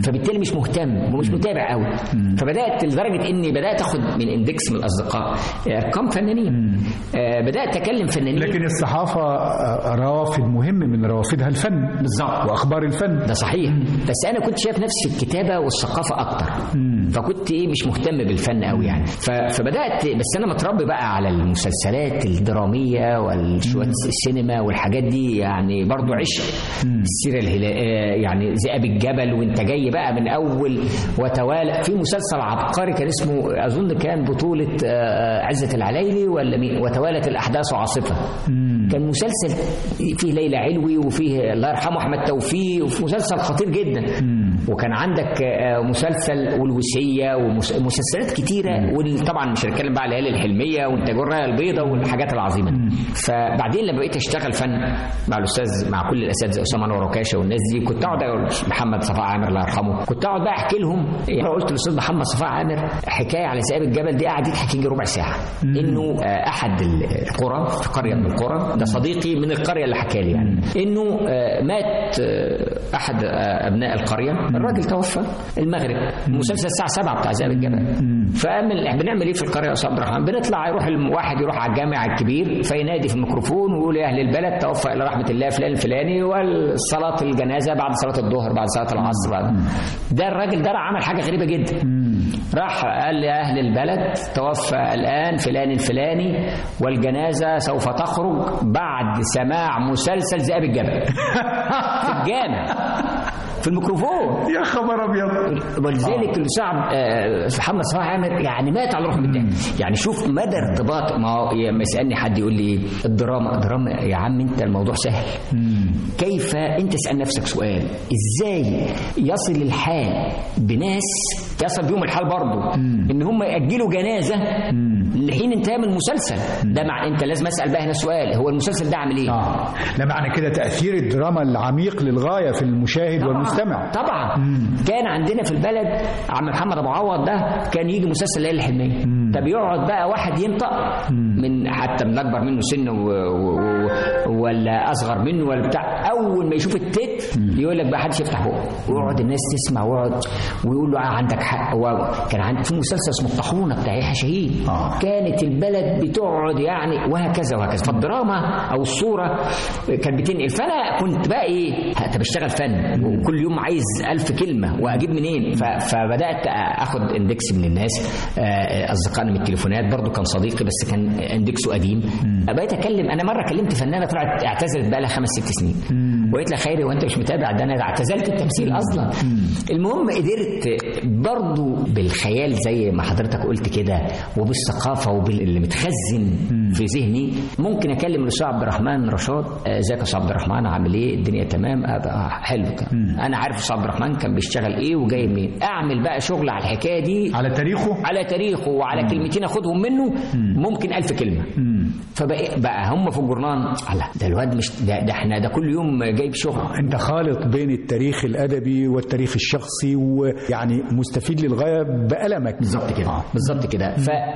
فبالتالي مش مهتم ومش متابع قوي فبدات لدرجه اني بدات اخد من اندكس من الاصدقاء ارقام فنانين آه، بدات اكلم فنانين لكن الصحافة آه، رافد مهم من روافدها الفن بالظبط. وأخبار الفن ده صحيح بس انا كنت شايف نفسي في الكتابه والثقافه اكتر فكنت ايه مش مهتم بالفن قوي يعني ف- فبدات بس انا متربي بقى على المسلسلات الدراميه والشوات السينما والحاجات دي يعني برضو عشق السيره الهلاليه يعني ذئاب الجبل وانت جاي بقى من اول وتوالى في مسلسل عبقري كان اسمه اظن كان بطوله آه، عزه العلايلي ولا مين وتوالت الاحداث عاصفه كان مسلسل فيه ليلى علوي وفيه الله يرحمه احمد توفيق وفي مسلسل خطير جدا وكان عندك آه، مسلسل والوسيه ومسلسلات كتيره وطبعا مش هنتكلم بقى على الليالي الحلميه وانتاج الرايه البيضاء والحاجات العظيمه دي. فبعدين لما بقيت اشتغل فن مع الاستاذ مع كل الاساتذه اسامه انور وكاشه والناس دي كنت اقعد أقول محمد صفاء عامر الله يرحمه كنت اقعد بقى احكي لهم يعني قلت للاستاذ محمد صفاء عامر حكايه على ذئاب الجبل دي قعد يضحك يجي ربع ساعه انه آه، احد القرى في قريه من القرى ده صديقي من القريه اللي حكى لي يعني انه آه، مات آه، احد آه، ابناء القريه الراجل توفى المغرب مسلسل الساعه 7 بتاع ذئاب الجبل فقام بنعمل ايه في القريه يا استاذ عبد الرحمن بنطلع يروح الواحد يروح على الجامع الكبير فينادي في الميكروفون ويقول يا اهل البلد توفى الى رحمه الله فلان الفلاني والصلاه الجنازه بعد صلاه الظهر بعد صلاه العصر بعد ده الراجل ده راح عمل حاجه غريبه جدا راح قال لأهل البلد توفى الآن فلان الفلاني والجنازة سوف تخرج بعد سماع مسلسل ذئاب الجبل في الجامع في الميكروفون يا خبر أبيض ولذلك الاستاذ آه، محمد صلاح عامر يعني مات على روح من الضحك يعني شوف مدى ارتباط ما هو لما يسالني حد يقول لي الدراما الدراما يا عم انت الموضوع سهل كيف انت اسال نفسك سؤال ازاي يصل الحال بناس يصل بيهم الحال برضه ان هم ياجلوا جنازه لحين انتهاء من المسلسل ده مع انت لازم اسال بقى هنا سؤال هو المسلسل ده عامل ايه آه. لا معنى كده تأثير الدراما العميق للغاية في المشاهد والمستمع طبعا كان عندنا في البلد عم محمد ابو عوض ده كان يجي مسلسل الليالي الحلميه طب يقعد بقى واحد ينطق من حتى من اكبر منه سن و... و... و... ولا اصغر منه ولا بتاع اول ما يشوف التتر يقول لك بقى حدش يفتح بقه ويقعد الناس تسمع ويقعد ويقول له آه عندك حق وكان عندي في مسلسل اسمه الطاحونه بتاع يحيى شاهين آه. كانت البلد بتقعد يعني وهكذا وهكذا فالدراما او الصوره كانت بتنقل فانا كنت بقى ايه طب اشتغل فن وكل يوم عايز ألف كلمه واجيب منين ف- فبدات اخد اندكس من الناس آه، اصدقائنا من التليفونات برضو كان صديقي بس كان اندكسه قديم بقيت اتكلم انا مره كلمت فنانه طلعت اعتزلت بقى لها خمس ست سنين وقلت لها خيري وانت مش متابع ده انا اعتزلت التمثيل اصلا المهم قدرت برضو بالخيال زي ما حضرتك قلت كده وبالثقافه وباللي متخزن في ذهني ممكن اكلم الاستاذ عبد الرحمن رشاد آه، ازيك يا استاذ عبد الرحمن عامل ايه الدنيا تمام أبقى حلو كان انا عارف استاذ عبد الرحمن كان بيشتغل ايه وجاي منين اعمل بقى شغل على الحكايه دي على تاريخه على تاريخه وعلى كلمتين اخدهم منه ممكن ألف كلمه فبقى بقى هم في الجورنال الله ده الواد مش ده, ده احنا ده كل يوم جايب شغل انت خالط بين التاريخ الادبي والتاريخ الشخصي ويعني مستفيد للغايه بألمك بالظبط كده آه. بالظبط كده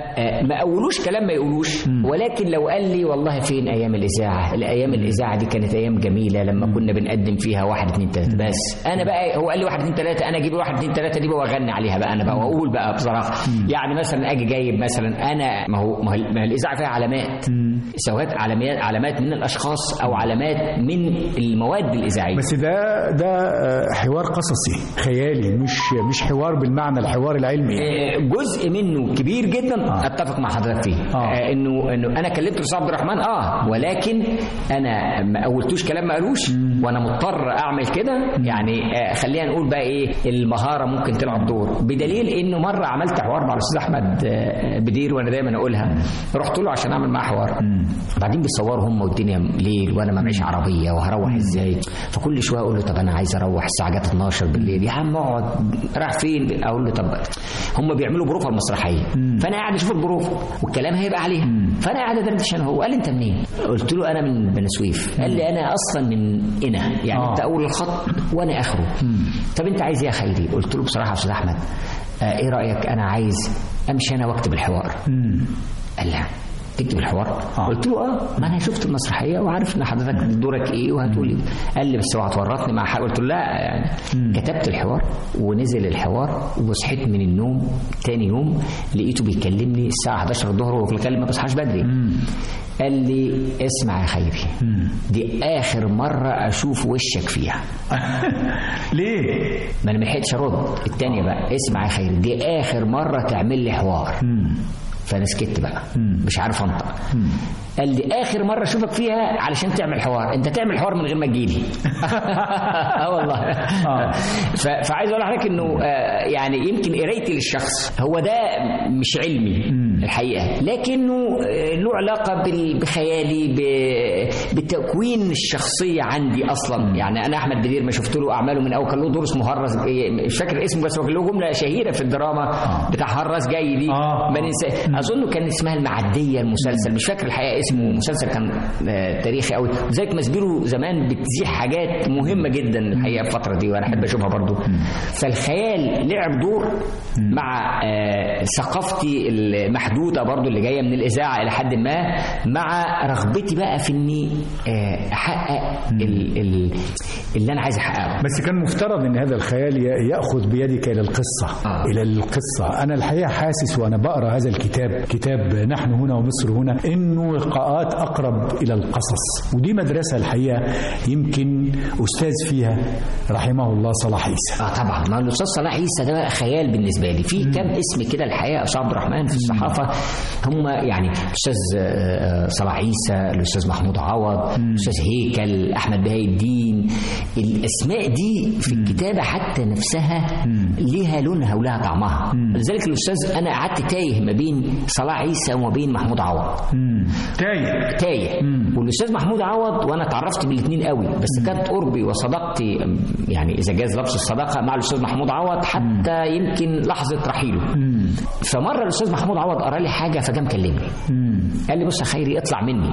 فما اقولوش كلام ما يقولوش ولكن لو قال لي والله فين ايام الاذاعه الايام الاذاعه دي كانت ايام جميله لما كنا بنقدم فيها واحد اتنين تلاته بس انا بقى هو قال لي واحد اتنين تلاته انا اجيب واحد اتنين تلاته دي بقى واغني عليها بقى انا بقى واقول بقى بصراحه يعني مثلا اجي جايب مثلا انا ما هو ما هو ما هو الاذاعه فيها علامات سواء علامات علامات من الاشخاص او علامات من المواد الاذاعيه بس ده ده آه، حوار قصصي خيالي مش مش حوار بالمعنى الحوار العلمي آه، جزء منه كبير جدا آه. اتفق مع حضرتك فيه آه. آه. انه انه انا كلمت الاستاذ عبد الرحمن اه ولكن انا ما قولتوش كلام ما قالوش وانا مضطر اعمل كده يعني آه خلينا نقول بقى ايه المهاره ممكن تلعب دور بدليل انه مره عملت حوار مع الاستاذ احمد آه، بدير وانا دايما اقولها رحت له عشان اعمل معاه حوار بعدين بيصوروا هم والدنيا ليل وانا ما معيش عربيه وهروح ازاي فكل شويه اقول له طب انا عايز اروح الساعه جت 12 بالليل يا عم اقعد رايح فين اقول له طب هم بيعملوا بروفه المسرحيه فانا قاعد اشوف البروفه والكلام هيبقى عليها فانا قاعد ادردش انا هو قال لي انت منين قلت له انا من بني سويف قال لي انا اصلا من هنا يعني آه. انت اول الخط وانا اخره طب انت عايز ايه يا خيري قلت له بصراحه يا استاذ احمد آه ايه رايك انا عايز امشي انا واكتب الحوار قال لا تكتب الحوار آه. قلت له اه ما انا شفت المسرحيه وعارف ان حضرتك دورك ايه وهتقول ايه قال لي بس اوعى تورطني مع حاجه قلت له لا يعني كتبت الحوار ونزل الحوار وصحيت من النوم تاني يوم لقيته بيكلمني الساعه 11 الظهر وهو كان ما بصحاش بدري قال لي اسمع يا خيري دي اخر مره اشوف وشك فيها ليه؟ ما انا ما لحقتش ارد التانية بقى اسمع يا خيري دي اخر مره تعمل لي حوار فانا سكت بقى مش عارف انطق قال لي اخر مره اشوفك فيها علشان تعمل حوار انت تعمل حوار من غير ما تجيلي اه والله آه. ف- فعايز اقول لحضرتك انه آه، يعني يمكن قرايتي للشخص هو ده مش علمي الحقيقه لكنه آه، له علاقه بال- بخيالي ب- بتكوين الشخصيه عندي اصلا يعني انا احمد بدير ما شفت له اعماله من اول كان له دور اسمه هرس إيه، مش فاكر اسمه بس هو كان له جمله شهيره في الدراما بتاع هرس جاي دي آه. ما ننسى اظن كان اسمها المعديه المسلسل مش فاكر الحقيقه اسمه مسلسل كان آه، تاريخي قوي زيك مسبيرو زمان بتزيح حاجات مهمه جدا الحقيقه الفتره دي وانا احب اشوفها برضو فالخيال لعب دور مع آه، ثقافتي المحدوده برضو اللي جايه من الاذاعه الى حد ما مع رغبتي بقى في اني آه، احقق ال- ال- اللي انا عايز احققه بس كان مفترض ان هذا الخيال ي- ياخذ بيدك الى القصه آه. الى القصه انا الحقيقه حاسس وانا بقرا هذا الكتاب كتاب نحن هنا ومصر هنا انه لقاءات اقرب الى القصص ودي مدرسه الحقيقه يمكن استاذ فيها رحمه الله صلاح عيسى اه طبعا ما الاستاذ صلاح عيسى ده بقى خيال بالنسبه لي في كام اسم كده الحقيقه يا استاذ عبد الرحمن في الصحافه هم يعني الاستاذ آه، آه، صلاح عيسى الاستاذ محمود عوض الاستاذ هيكل احمد بهاء الدين الاسماء دي في الكتابه حتى نفسها ليها لونها ولها طعمها لذلك الاستاذ انا قعدت تايه ما بين صلاح عيسى وما بين محمود عوض تايه تايه والاستاذ محمود عوض وانا اتعرفت بالاثنين قوي بس كانت قربي وصداقتي يعني اذا جاز لفظ الصداقه مع الاستاذ محمود عوض حتى يمكن لحظه رحيله فمره الاستاذ محمود عوض قرا لي حاجه فجاه مكلمني قال لي بص يا خيري اطلع مني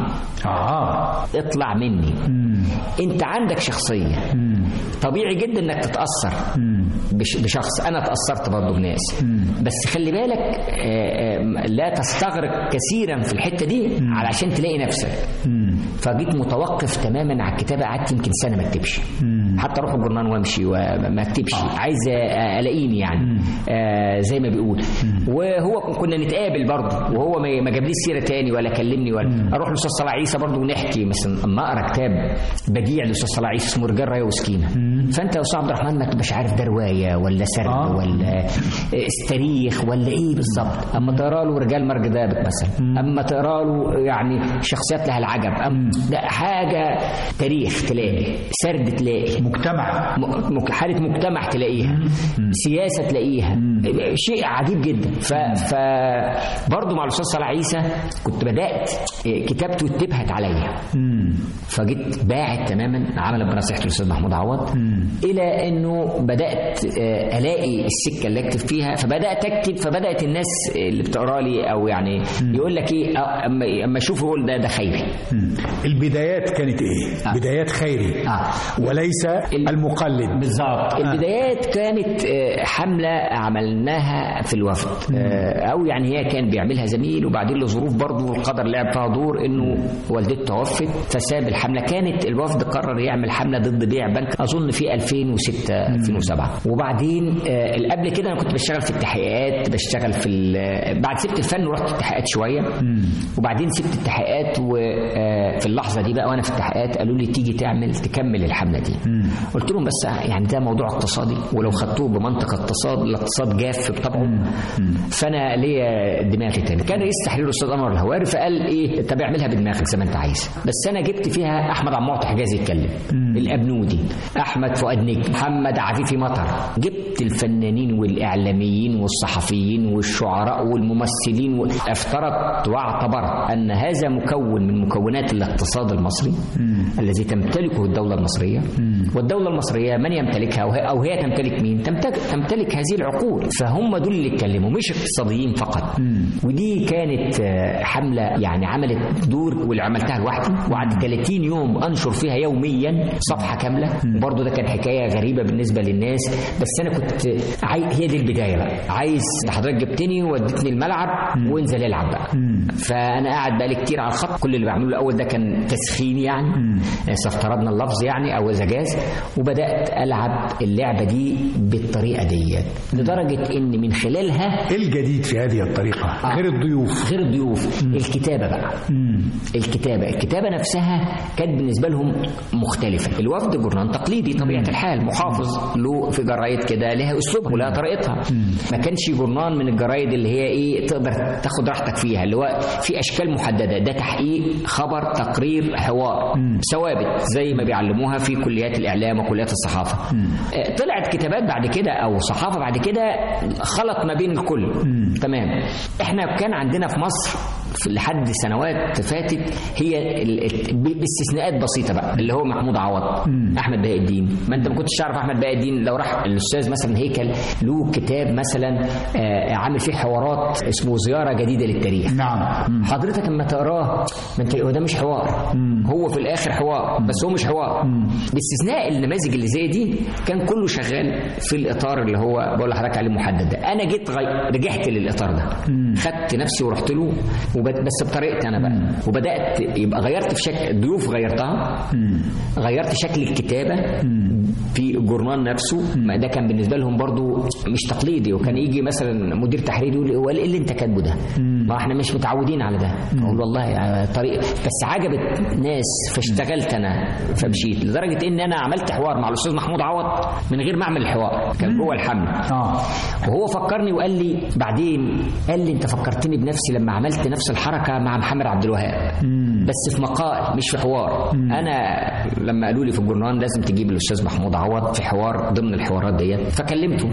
اه اطلع مني انت عندك شخصيه طبيعي جدا انك تتاثر بش- بشخص انا تاثرت برضه بناس بس خلي بالك آه، آه، لا تستغرق كثيرا في الحته دي علشان تلاقي نفسك فجيت متوقف تماما على الكتابه قعدت يمكن سنه ما اكتبش حتى اروح الجرنان وامشي وما اكتبش عايز آه، الاقيني يعني آه، زي ما بيقول وهو كنا نتقابل برضه وهو ما ما جابليش سيره تاني ولا كلمني ولا اروح لاستاذ صلاح عيسى برضه ونحكي مثلا اما اقرا كتاب بديع لاستاذ صلاح عيسى اسمه رجال رايه وسكينه فانت يا استاذ عبد الرحمن ما تبقاش عارف ده روايه ولا سرد آه. ولا تاريخ ولا ايه بالظبط اما تقرا له رجال مرج دابت مثلا اما تقرا له يعني شخصيات لها العجب أم ده حاجه تاريخ تلاقي سرد تلاقي مجتمع م- مك- حالة مجتمع تلاقيها سياسة تلاقيها شيء عجيب جدا ف, ف برضه مع الأستاذ صلاح عيسى كنت بدأت كتابته اتبهت عليا فجيت باعت تماما عملا بنصيحة الأستاذ محمود عوض إلى إنه بدأت آه، ألاقي السكة اللي أكتب فيها فبدأت أكتب فبدأت الناس اللي بتقرا لي أو يعني يقول لك إيه آه، أما أما يشوفوا يقول ده ده خيري البدايات كانت ايه آه. بدايات خيري آه. وليس ال- المقلد بالظبط البدايات كانت آه، حملة عملناها في الوفد آه، أو يعني هي كان بيعملها زميل وبعدين لظروف برضه القدر لعب فيها دور إنه والدته توفت فساب الحملة كانت الوفد قرر يعمل حملة ضد بيع بنك أظن في 2006 2007 وبعدين آه، اللي قبل كده أنا كنت بشتغل في التحقيقات بشتغل في ال- بعد سبت الفن ورحت التحقيقات شوية وبعدين سبت التحقيقات وفي اللحظة دي بقى وأنا في التحقيقات قالوا لي تيجي تعمل تكمل الحملة دي قلت لهم بس يعني ده موضوع اقتصادي ولو خدتوه بمنطق اقتصاد الاقتصاد جاف بطبعه فانا ليا دماغي تاني كان رئيس تحرير الاستاذ انور الهواري فقال ايه طب اعملها بدماغك زي ما انت عايز بس انا جبت فيها احمد عبد المعطي حجازي يتكلم الابنودي احمد فؤاد نجم محمد عفيفي مطر جبت الفنانين والاعلاميين والصحفيين والشعراء والممثلين و... افترضت واعتبرت ان هذا مكون من مكونات الاقتصاد المصري الذي تمتلكه الدوله المصريه والدوله المصريه من يمتلكها او هي, أو هي تمتلك مين تمتلك, تمتلك هذه العقول فهم دول اللي اتكلموا مش اقتصاديين فقط ودي كانت آه، حمله يعني عملت دور واللي عملتها لوحدي وقعدت 30 يوم انشر فيها يوميا صفحه كامله برضه ده كان حكايه غريبه بالنسبه للناس بس انا كنت عاي... هي دي البدايه بقى عايز حضرتك جبتني ووديتني الملعب وانزل العب بقى فانا قاعد بقالي كتير على الخط كل اللي بعمله الاول ده كان تسخين يعني اذا افترضنا اللفظ يعني او اذا جاز وبدات العب اللعبه دي بالطريقه ديت لدرجه ان من خلالها ايه الجديد في هذه الطريقه غير الضيوف غير الضيوف الكتابه بقى الكتابه الكتابه نفسها كانت بالنسبه لهم مختلفه الوفد جورنال تقليدي طبيعه الحال محافظ له في جرايد كده لها اسلوبها ولها طريقتها ما كانش جورنال من الجرايد اللي هي ايه تقدر تاخد راحتك فيها اللي هو في اشكال محدده ده تحقيق خبر تقرير حوار ثوابت زي ما بيعلموها في كليات الاعلام وكليات الصحافه آه، طلعت كتابات بعد كده او صحافه بعد كده خلط ما بين الكل تمام احنا كان عندنا في مصر في- لحد سنوات فاتت هي ال- ال- ب- باستثناءات بسيطه بقى اللي هو محمود عوض احمد بهاء الدين ما انت ما كنتش تعرف احمد بهاء الدين لو راح الاستاذ مثلا هيكل له كتاب مثلا آه، عامل فيه حوارات اسمه زياره جديده للتاريخ نعم حضرتك لما تقراه ما انت هو ده مش حوار هو في الاخر حوار بس هو مش حوار باستثناء النماذج اللي زي دي كان كله شغال في الاطار اللي هو بقول لحضرتك عليه محدد ده انا جيت غي... رجعت للاطار ده خدت نفسي ورحت له وب... بس بطريقتي انا بقى وبدات يبقى غيرت في شكل الضيوف غيرتها غيرت شكل الكتابه في الجورنال نفسه ما ده كان بالنسبه لهم برضو مش تقليدي وكان يجي مثلا مدير تحرير يقول هو ايه اللي انت كاتبه ده ما احنا مش متعودين على ده اقول والله يعني طريق بس عجبت ناس فاشتغلت انا فمشيت لدرجه ان انا عملت حوار مع الاستاذ محمود عوض من غير ما اعمل الحوار كان جوه الحمل اه وهو فكرني وقال لي بعدين قال لي انت فكرتني بنفسي لما عملت نفس الحركه مع محمد عبد الوهاب بس في مقال مش في حوار انا لما قالوا لي في الجورنال لازم تجيب الاستاذ محمود عوض في حوار ضمن الحوارات ديت فكلمته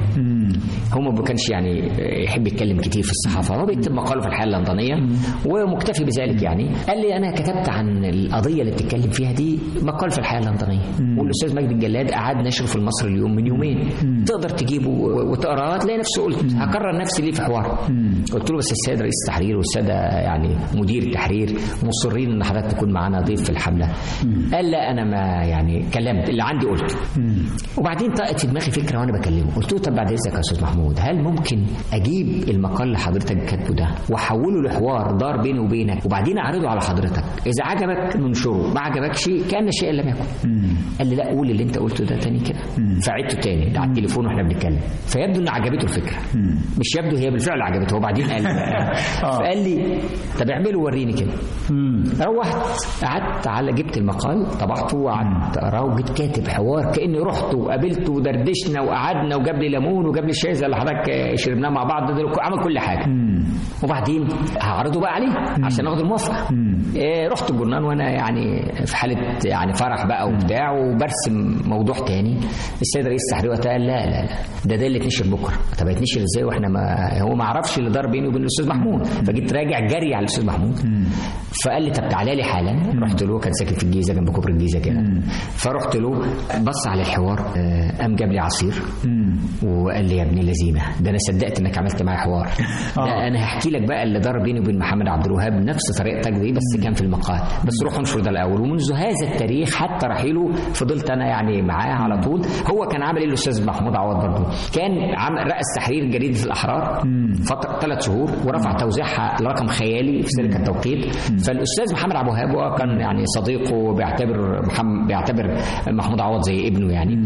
هو ما كانش يعني يحب يتكلم كتير في الصحافه هو بيكتب مقاله في الحياه اللندنيه ومكتفي بذلك يعني قال لي انا كتبت عن القضيه اللي بتتكلم فيها دي مقال في الحياه اللندنيه والاستاذ مجدي الجلاد قعد نشره في المصري اليوم من يومين تقدر تجيبه وتقراه تلاقي نفسه قلت هكرر نفسي ليه في حوار قلت له بس السيد رئيس التحرير والساده يعني مدير التحرير مصرين ان حضرتك تكون معانا ضيف في الحمله قال لا انا ما يعني كلمت اللي عندي قلته وبعدين طقت في دماغي فكره وانا بكلمه قلت له طب بعد اذنك يا استاذ محمود هل ممكن اجيب المقال اللي حضرتك كاتبه ده واحوله لحوار دار بيني وبينك وبعدين اعرضه على حضرتك اذا عجبك ننشره ما عجبكش كان شيئا لم يكن قال لي لا قول اللي انت قلته ده تاني كده فعدته تاني على التليفون واحنا بنتكلم فيبدو ان عجبته الفكره مش يبدو هي بالفعل عجبته هو بعدين قال لي فقال لي طب اعمله وريني كده روحت قعدت على جبت المقال طبعته وقعدت اقراه وجيت كاتب حوار كاني رحت وقابلته ودردشنا وقعدنا وجاب لي ليمون وجاب لي الشاي زي اللي حضرتك شربناه مع بعض ده عمل كل حاجه وبعدين هعرضه بقى عليه عشان اخد الموافقه إيه رحت الجرنان وانا يعني في حاله يعني فرح بقى وبتاع وبرسم موضوع تاني السيد رئيس التحرير وقتها قال لا لا لا ده ده اللي اتنشر بكره طب هيتنشر ازاي واحنا ما هو ما عرفش اللي دار بيني وبين الاستاذ محمود فجيت راجع جري على الاستاذ محمود فقال لي طب تعالى لي حالا رحت له كان ساكن في الجيزه جنب كوبري الجيزه كده فرحت له بص على الحوار آه، قام جاب لي عصير وقال لي يا ابن اللذينه ده انا صدقت انك عملت معايا حوار ده انا هحكي لك بقى اللي دار بيني وبين محمد عبد الوهاب نفس طريقتك دي بس كان في المقال بس روح انشر ده الاول ومنذ هذا التاريخ حتى رحيله فضلت انا يعني معاه على طول هو كان عامل ايه الاستاذ محمود عوض برضه كان عامل رأس تحرير جريده الاحرار فتره ثلاث شهور ورفع توزيعها لرقم خيالي في شركه التوقيت فالاستاذ محمد عبد الوهاب هو كان يعني صديقه وبيعتبر محمد بيعتبر محمود عوض زي ابنه يعني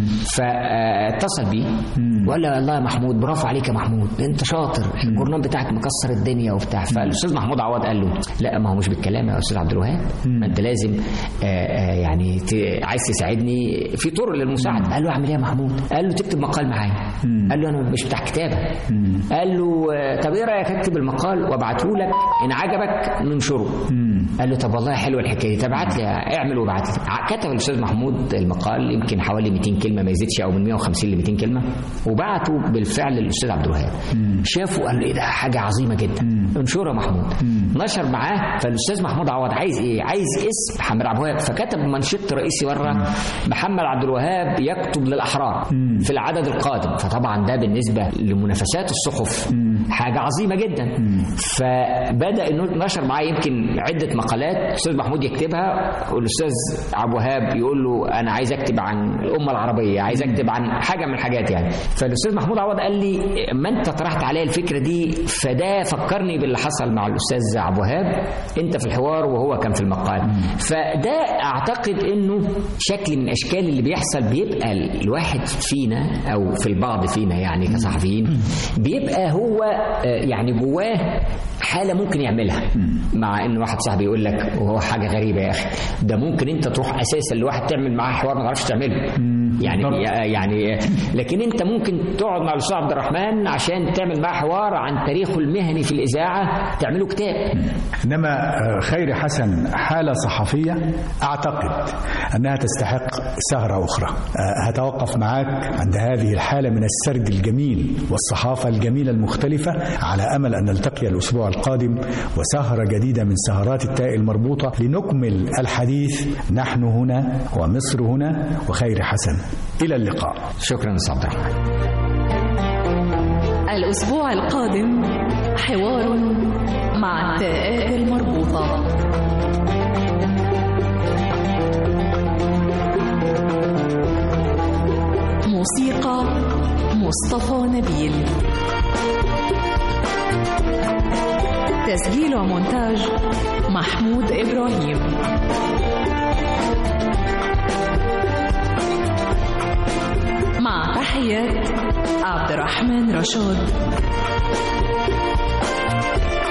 فاتصل بيه وقال له والله يا محمود برافو عليك يا محمود انت شاطر الجورنال بتاعك مكسر الدنيا وبتاع فالاستاذ محمود عوض قال له لا ما هو مش بالكلام يا استاذ عبد الوهاب ما انت لازم آه، آه، يعني ت- عايز تساعدني في طرق للمساعده قال له اعمل ايه يا محمود قال له تكتب مقال معايا قال له انا مش بتاع كتابه قال له آه، طب ايه رايك اكتب المقال وابعته لك ان عجبك ننشره قال له طب والله حلوه الحكايه دي طب ابعت لي اعمل وابعت لي ع- كتب الاستاذ محمود المقال يمكن حوالي 200 كلمه ما يزيدش او من 150 ل 200 كلمه وبعته بالفعل للاستاذ عبد الوهاب شافه قال له ايه ده حاجه عظيمه جدا انشره يا محمود نشر معاه فالاستاذ محمود عوض عايز ايه عايز اسم محمد عبد الوهاب فكتب منشط رئيسي بره محمد عبد الوهاب يكتب للاحرار في العدد القادم فطبعا ده بالنسبه لمنافسات الصحف حاجه عظيمه جدا فبدا انه نشر معاه يمكن عده مقالات الاستاذ محمود يكتبها والاستاذ عبد الوهاب يقول له انا عايز اكتب عن الامه العربيه عايز اكتب عن حاجه من الحاجات يعني فالاستاذ محمود عوض قال لي ما انت طرحت عليا الفكره دي فده فكرني باللي حصل مع الاستاذ عبد الوهاب انت في الحوار وهو كان في المقال فده اعتقد انه شكل من اشكال اللي بيحصل بيبقى الواحد فينا او في البعض فينا يعني كصحفيين بيبقى هو آه، يعني جواه حاله ممكن يعملها مع ان واحد صاحبي يقول لك وهو حاجه غريبه يا اخي ده ممكن انت تروح اساسا لواحد تعمل معاه حوار ما تعرفش تعمله يعني يعني لكن انت ممكن تقعد مع الاستاذ عبد الرحمن عشان تعمل معاه حوار عن تاريخه المهني في الاذاعه تعمله كتاب إنما آه، خير حسن حالة صحفية أعتقد أنها تستحق سهرة أخرى آه، هتوقف معاك عند هذه الحالة من السرد الجميل والصحافة الجميلة المختلفة على أمل أن نلتقي الأسبوع القادم وسهرة جديدة من سهرات التاء المربوطة لنكمل الحديث نحن هنا ومصر هنا وخير حسن إلى اللقاء شكرا استاذ عبد الرحمن الأسبوع القادم حوار مع التاءات المربوطة موسيقى مصطفى نبيل تسجيل ومونتاج محمود إبراهيم مع تحيات عبد الرحمن رشاد